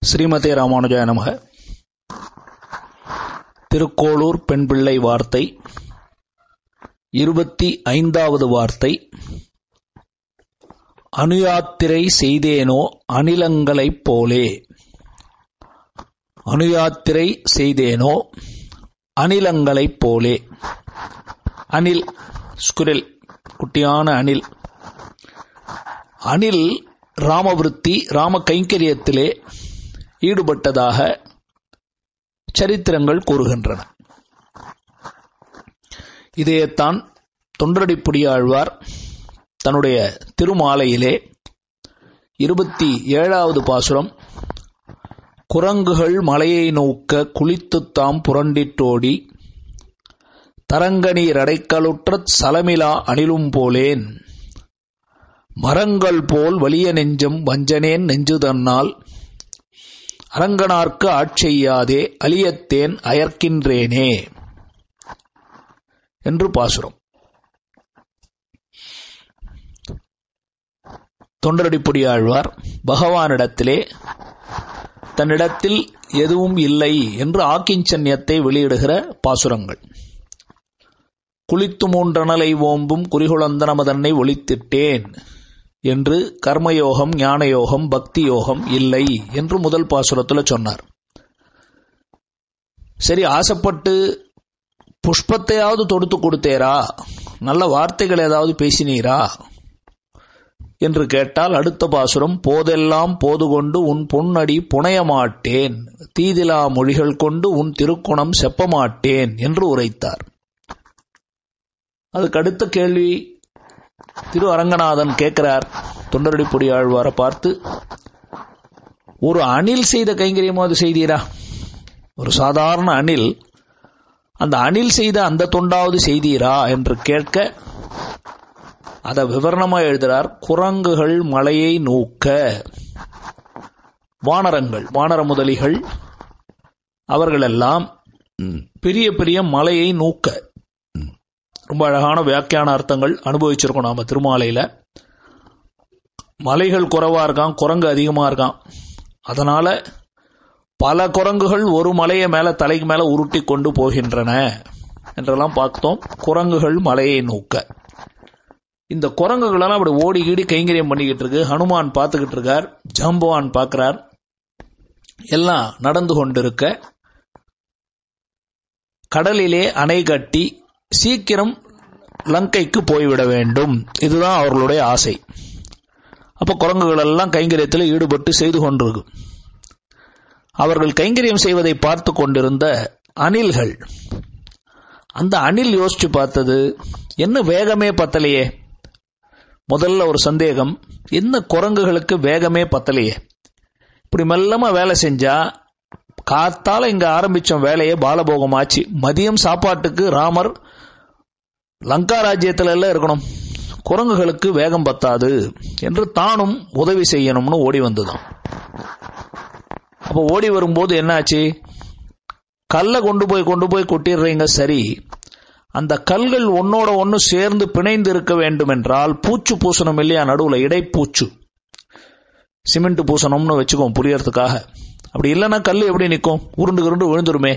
ஸ்ரீமதே ராமானுஜாய நமக திருக்கோளூர் பெண் பிள்ளை வார்த்தை இருபத்தி ஐந்தாவது வார்த்தை அணுயாத்திரை செய்தேனோ அணிலங்களைப் போலே அணுயாத்திரை செய்தேனோ அணிலங்களைப் போலே அணில் ஸ்குரில் குட்டியான அணில் அணில் ராமவிருத்தி ராம கைங்கரியத்திலே ஈடுபட்டதாக சரித்திரங்கள் கூறுகின்றன இதையத்தான் தொண்டரடிப்புடியாழ்வார் தன்னுடைய திருமாலையிலே இருபத்தி ஏழாவது பாசுரம் குரங்குகள் மலையை நோக்க குளித்துத்தாம் புரண்டிட்டோடி தரங்கநீர் அடைக்கலுற்ற சலமிலா அணிலும் போலேன் மரங்கள் போல் வலிய நெஞ்சம் வஞ்சனேன் நெஞ்சு தன்னால் அரங்கனார்க்கு ஆட்செய்யாதே அலியத்தேன் அயர்க்கின்றேனே என்று பாசுரம் தொண்டரடிப்புடியாழ்வார் பகவானிடத்திலே தன்னிடத்தில் எதுவும் இல்லை என்று ஆக்கிஞ்சன்யத்தை வெளியிடுகிற பாசுரங்கள் குளித்து மூன்றனலை ஓம்பும் குறிகுளந்தனமதன்னை ஒளித்திட்டேன் என்று கர்மயோகம் ஞானயோகம் பக்தி யோகம் இல்லை என்று முதல் பாசுரத்தில் சொன்னார் சரி ஆசைப்பட்டு புஷ்பத்தையாவது தொடுத்து கொடுத்தேரா நல்ல வார்த்தைகள் ஏதாவது பேசினீரா என்று கேட்டால் அடுத்த பாசுரம் போதெல்லாம் போது கொண்டு உன் பொன்னடி புனைய மாட்டேன் தீதிலா மொழிகள் கொண்டு உன் திருக்குணம் செப்ப மாட்டேன் என்று உரைத்தார் அதுக்கு அடுத்த கேள்வி திரு அரங்கநாதன் கேட்கிறார் தொண்டரடி பொடி ஆழ்வாரை பார்த்து ஒரு அணில் செய்த கைங்கரியமாவது செய்தீரா ஒரு சாதாரண அணில் அந்த அணில் செய்த அந்த தொண்டாவது செய்தீரா என்று கேட்க அதை விவரணமா எழுதுறார் குரங்குகள் மலையை நோக்க வானரங்கள் வானர முதலிகள் அவர்களெல்லாம் பெரிய பெரிய மலையை நோக்க ரொம்ப அழகான வியாக்கியான அர்த்தங்கள் அனுபவிச்சிருக்கோம் நாம திருமாலையில மலைகள் குறைவா இருக்கான் குரங்கு அதிகமா இருக்கான் அதனால பல குரங்குகள் ஒரு மலையை மேல தலைக்கு மேல உருட்டி கொண்டு போகின்றன என்றெல்லாம் பார்த்தோம் குரங்குகள் மலையை நோக்க இந்த குரங்குகளெல்லாம் அப்படி ஓடி கீடி கைங்கரியம் பண்ணிக்கிட்டு இருக்கு ஹனுமான் பார்த்துக்கிட்டு இருக்கார் ஜம்பவான் பார்க்கிறார் எல்லாம் நடந்து கொண்டிருக்க கடலிலே அணை கட்டி சீக்கிரம் லங்கைக்கு போய்விட வேண்டும் இதுதான் அவர்களுடைய ஆசை அப்ப குரங்குகள் எல்லாம் கைங்கரியத்தில் ஈடுபட்டு செய்து கொண்டிருக்கும் அவர்கள் கைங்கரியம் செய்வதை பார்த்து கொண்டிருந்த அணில்கள் அந்த அணில் யோசிச்சு பார்த்தது என்ன வேகமே பத்தலையே முதல்ல ஒரு சந்தேகம் என்ன குரங்குகளுக்கு வேகமே பத்தலையே இப்படி மெல்லமா வேலை செஞ்சா காத்தால இங்க ஆரம்பிச்சோம் வேலையை பாலபோகம் ஆச்சு மதியம் சாப்பாட்டுக்கு ராமர் லங்கா ராஜ்யத்துல எல்லாம் இருக்கணும் குரங்குகளுக்கு வேகம் பத்தாது என்று தானும் உதவி செய்யணும்னு ஓடி வந்ததாம் அப்ப ஓடி வரும்போது என்னாச்சு கல்லை கொண்டு போய் கொண்டு போய் கொட்டிடுறீங்க சரி அந்த கல்கள் ஒன்னோட ஒன்று சேர்ந்து பிணைந்து இருக்க வேண்டும் என்றால் பூச்சு பூசணும் இல்லையா நடுவில் இடைப்பூச்சு சிமெண்ட் பூசணும்னு வச்சுக்கோம் புரியறதுக்காக அப்படி இல்லைன்னா கல் எப்படி நிற்கும் உருண்டு உருண்டு விழுந்துருமே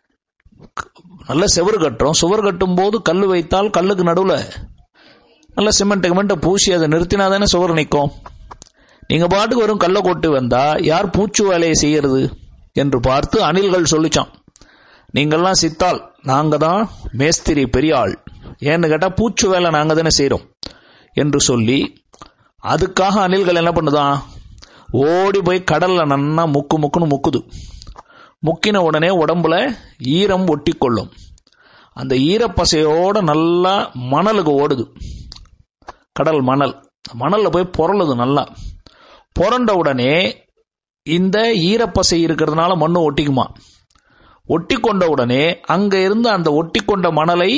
நல்ல செவரு கட்டுறோம் சுவர் கட்டும் போது கல் வைத்தால் கல்லுக்கு நடுவில் நல்ல சிமெண்ட் கிமெண்ட்டை பூசி அதை நிறுத்தினா தானே சுவர் நிற்கும் நீங்க பாட்டுக்கு வரும் கல்லை கொட்டு வந்தா யார் பூச்சு வேலையை செய்யறது என்று பார்த்து அணில்கள் சொல்லிச்சான் நீங்கள்லாம் சித்தால் நாங்க தான் மேஸ்திரி பெரிய ஆள் ஏன்னு கேட்டா பூச்சு வேலை நாங்க தானே செய்யறோம் என்று சொல்லி அதுக்காக அணில்கள் என்ன பண்ணுதான் ஓடி போய் கடல்ல நன்னா முக்கு முக்குன்னு முக்குது முக்கின உடனே உடம்புல ஈரம் ஒட்டி கொள்ளும் அந்த ஈரப்பசையோட நல்லா மணலுக்கு ஓடுது கடல் மணல் மணல்ல போய் புரளுது நல்லா புரண்ட உடனே இந்த ஈரப்பசை இருக்கிறதுனால மண்ணு ஒட்டிக்குமா ஒட்டி கொண்ட உடனே அங்க இருந்து அந்த ஒட்டி கொண்ட மணலை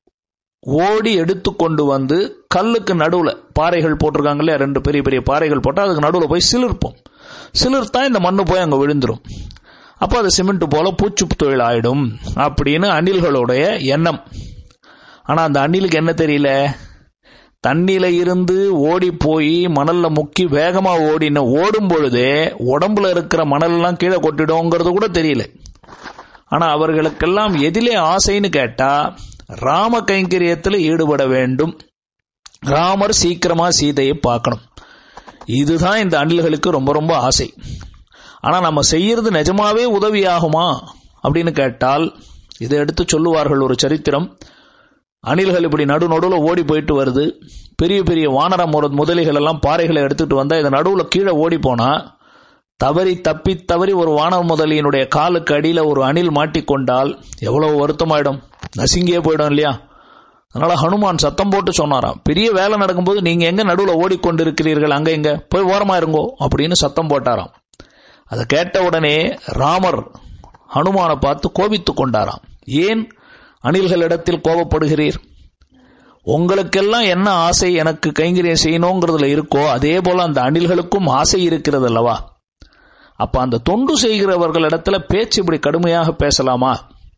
ஓடி எடுத்து கொண்டு வந்து கல்லுக்கு நடுவுல பாறைகள் போட்டிருக்காங்க இல்லையா ரெண்டு பெரிய பெரிய பாறைகள் போட்டால் அதுக்கு நடுவில் போய் சிலிர்ப்போம் சிலிர்த்தா இந்த மண்ணு போய் அங்க விழுந்துரும் அப்போ அது சிமெண்ட் போல பூச்சு தொழில் ஆயிடும் அப்படின்னு அணில்களுடைய எண்ணம் ஆனா அந்த அணிலுக்கு என்ன தெரியல தண்ணியில இருந்து ஓடி போய் மணல்ல முக்கி வேகமா ஓடின ஓடும் பொழுதே உடம்புல இருக்கிற மணல்லாம் கீழே கொட்டிடும்ங்கிறது கூட தெரியல ஆனா அவர்களுக்கெல்லாம் எதிலே ஆசைன்னு கேட்டா ராம கைங்கரியத்தில் ஈடுபட வேண்டும் ராமர் சீக்கிரமா சீதையை பார்க்கணும் இதுதான் இந்த அணில்களுக்கு ரொம்ப ரொம்ப ஆசை ஆனா நம்ம செய்யறது நிஜமாவே உதவியாகுமா அப்படின்னு கேட்டால் இதை எடுத்து சொல்லுவார்கள் ஒரு சரித்திரம் அணில்கள் இப்படி நடு நடுவில் ஓடி போயிட்டு வருது பெரிய பெரிய வானர முதலிகள் எல்லாம் பாறைகளை எடுத்துட்டு வந்தா இந்த நடுவில் கீழே ஓடி போனா தவறி தப்பி தவறி ஒரு வானர முதலியினுடைய காலுக்கு அடியில ஒரு அணில் மாட்டிக்கொண்டால் எவ்வளவு வருத்தமாயிடும் நசுங்கியே போயிடும் இல்லையா அதனால ஹனுமான் சத்தம் போட்டு சொன்னாராம் பெரிய வேலை நடக்கும்போது நீங்க எங்க நடுவில் ஓடிக்கொண்டிருக்கிறீர்கள் அங்க எங்க போய் ஓரமா இருங்கோ அப்படின்னு சத்தம் போட்டாராம் அதை கேட்ட உடனே ராமர் ஹனுமானை பார்த்து கோபித்து கொண்டாராம் ஏன் அணில்களிடத்தில் கோபப்படுகிறீர் உங்களுக்கெல்லாம் என்ன ஆசை எனக்கு கைங்கரியம் செய்யணுங்கிறதுல இருக்கோ அதே போல அந்த அணில்களுக்கும் ஆசை இருக்கிறது அல்லவா அப்ப அந்த தொண்டு செய்கிறவர்களிடத்துல பேச்சு இப்படி கடுமையாக பேசலாமா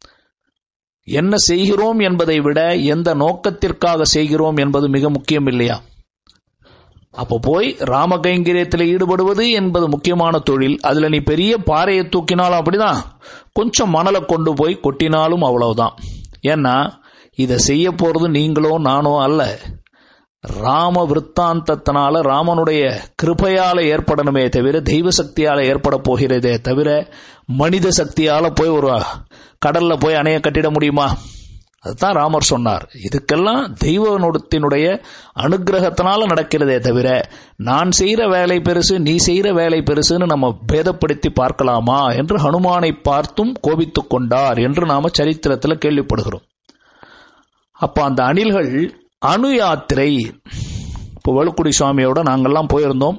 என்ன செய்கிறோம் என்பதை விட எந்த நோக்கத்திற்காக செய்கிறோம் என்பது மிக முக்கியம் இல்லையா அப்போ போய் ராம கைங்கரியத்தில் ஈடுபடுவது என்பது முக்கியமான தொழில் அதுல நீ பெரிய பாறையை தூக்கினாலும் அப்படிதான் கொஞ்சம் மணலை கொண்டு போய் கொட்டினாலும் அவ்வளவுதான் ஏன்னா இதை செய்ய போறது நீங்களோ நானோ அல்ல ராம விற்த்தாந்தத்தினால ராமனுடைய கிருபையால ஏற்படணுமே தவிர தெய்வ சக்தியால ஏற்பட போகிறதே தவிர மனித சக்தியால போய் ஒரு கடல்ல போய் அணைய கட்டிட முடியுமா அதுதான் ராமர் சொன்னார் இதுக்கெல்லாம் தெய்வத்தினுடைய அனுகிரகத்தினால நடக்கிறதே தவிர நான் செய்யற வேலை பெருசு நீ செய்யற வேலை பெருசுன்னு நம்ம பேதப்படுத்தி பார்க்கலாமா என்று ஹனுமானை பார்த்தும் கோபித்துக் கொண்டார் என்று நாம சரித்திரத்தில் கேள்விப்படுகிறோம் அப்ப அந்த அணில்கள் அணு யாத்திரை இப்போ வலுக்குடி சுவாமியோட நாங்கெல்லாம் போயிருந்தோம்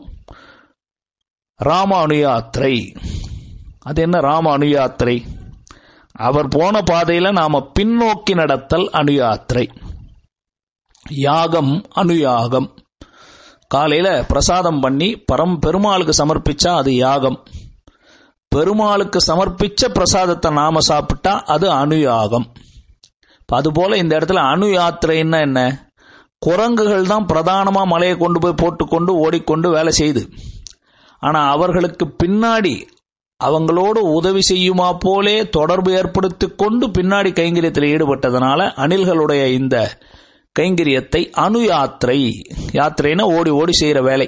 ராம அணு யாத்திரை அது என்ன ராம அணு யாத்திரை அவர் போன பாதையில நாம பின்னோக்கி நடத்தல் அணு யாத்திரை யாகம் அணுயாகம் காலையில பிரசாதம் பண்ணி பரம் பெருமாளுக்கு சமர்ப்பிச்சா அது யாகம் பெருமாளுக்கு சமர்ப்பிச்ச பிரசாதத்தை நாம சாப்பிட்டா அது அணுயாகம் அதுபோல இந்த இடத்துல அணு யாத்திரைன்னா என்ன குரங்குகள் தான் பிரதானமா மலையை கொண்டு போய் போட்டுக்கொண்டு ஓடிக்கொண்டு வேலை செய்யுது ஆனா அவர்களுக்கு பின்னாடி அவங்களோடு உதவி செய்யுமா போலே தொடர்பு ஏற்படுத்தி கொண்டு பின்னாடி கைங்கரியத்தில் ஈடுபட்டதனால அணில்களுடைய இந்த கைங்கரியத்தை அணு யாத்திரை யாத்திரைனா ஓடி ஓடி செய்யற வேலை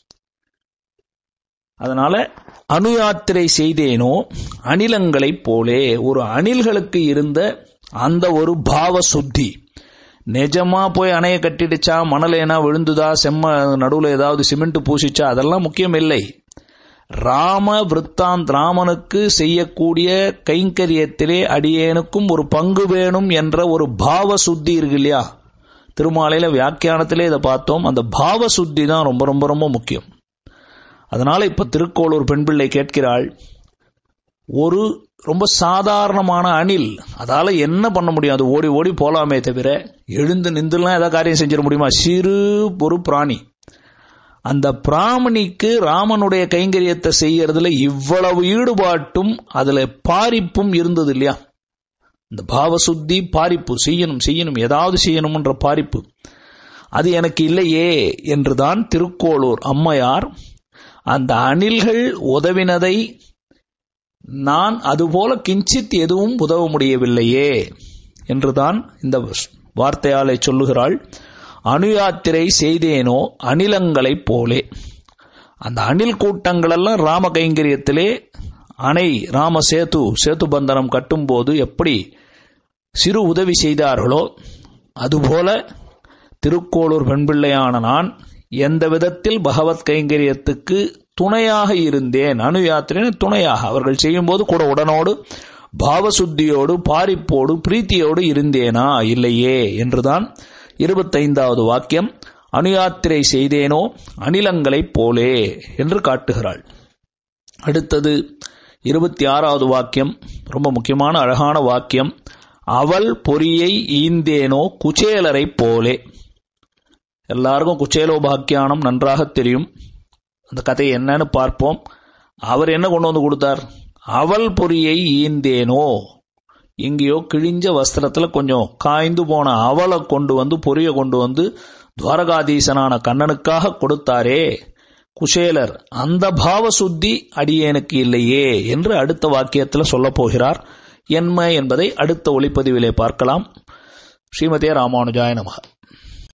அதனால அணு யாத்திரை செய்தேனோ அணிலங்களைப் போலே ஒரு அணில்களுக்கு இருந்த அந்த ஒரு பாவ சுத்தி நிஜமா போய் அணைய கட்டிடுச்சா மணலேனா விழுந்துதா செம்ம நடுவில் ஏதாவது சிமெண்ட் பூசிச்சா அதெல்லாம் முக்கியம் இல்லை ராம விற்த்தாந்த் ராமனுக்கு செய்யக்கூடிய கைங்கரியத்திலே அடியேனுக்கும் ஒரு பங்கு வேணும் என்ற ஒரு பாவ சுத்தி இருக்கு இல்லையா திருமாலையில வியாக்கியானத்திலே இதை பார்த்தோம் அந்த பாவ சுத்தி தான் ரொம்ப ரொம்ப ரொம்ப முக்கியம் அதனால இப்ப திருக்கோளூர் பெண் பிள்ளை கேட்கிறாள் ஒரு ரொம்ப சாதாரணமான அணில் அதால என்ன பண்ண முடியும் அது ஓடி ஓடி போலாமே தவிர எழுந்து நின்றுலாம் ஏதாவது காரியம் செஞ்சிட முடியுமா சிறு ஒரு பிராணி அந்த பிராமணிக்கு ராமனுடைய கைங்கரியத்தை செய்யறதுல இவ்வளவு ஈடுபாட்டும் அதுல பாரிப்பும் இருந்தது இல்லையா இந்த பாவசுத்தி பாரிப்பு செய்யணும் செய்யணும் ஏதாவது செய்யணும்ன்ற பாரிப்பு அது எனக்கு இல்லையே என்றுதான் திருக்கோளூர் அம்மையார் அந்த அணில்கள் உதவினதை நான் அதுபோல கிஞ்சித் எதுவும் உதவ முடியவில்லையே என்றுதான் இந்த வார்த்தையாலே சொல்லுகிறாள் அணுயாத்திரை செய்தேனோ அணிலங்களைப் போலே அந்த அணில் கூட்டங்களெல்லாம் ராம கைங்கரியத்திலே அணை ராம சேது சேது பந்தனம் கட்டும்போது எப்படி சிறு உதவி செய்தார்களோ அதுபோல திருக்கோளூர் பெண்பிள்ளையான நான் எந்த விதத்தில் பகவத் கைங்கரியத்துக்கு துணையாக இருந்தேன் அணு யாத்திரை துணையாக அவர்கள் செய்யும்போது கூட உடனோடு பாவசுத்தியோடு பாரிப்போடு பிரீத்தியோடு இருந்தேனா இல்லையே என்றுதான் இருபத்தைந்தாவது வாக்கியம் அணுயாத்திரை செய்தேனோ அணிலங்களைப் போலே என்று காட்டுகிறாள் அடுத்தது இருபத்தி ஆறாவது வாக்கியம் ரொம்ப முக்கியமான அழகான வாக்கியம் அவள் பொறியை ஈந்தேனோ குச்சேலரைப் போலே எல்லாருக்கும் குச்சேலோ பாக்கியானம் நன்றாக தெரியும் அந்த கதை என்னன்னு பார்ப்போம் அவர் என்ன கொண்டு வந்து கொடுத்தார் அவள் பொறியை ஈந்தேனோ எங்கேயோ கிழிஞ்ச வஸ்திரத்துல கொஞ்சம் காய்ந்து போன அவளை கொண்டு வந்து பொரிய கொண்டு வந்து துவாரகாதீசனான கண்ணனுக்காக கொடுத்தாரே குஷேலர் அந்த பாவ சுத்தி அடியேனுக்கு இல்லையே என்று அடுத்த வாக்கியத்தில் சொல்லப் போகிறார் என்ன என்பதை அடுத்த ஒளிப்பதிவிலே பார்க்கலாம் ஸ்ரீமதே ராமானுஜாய நமக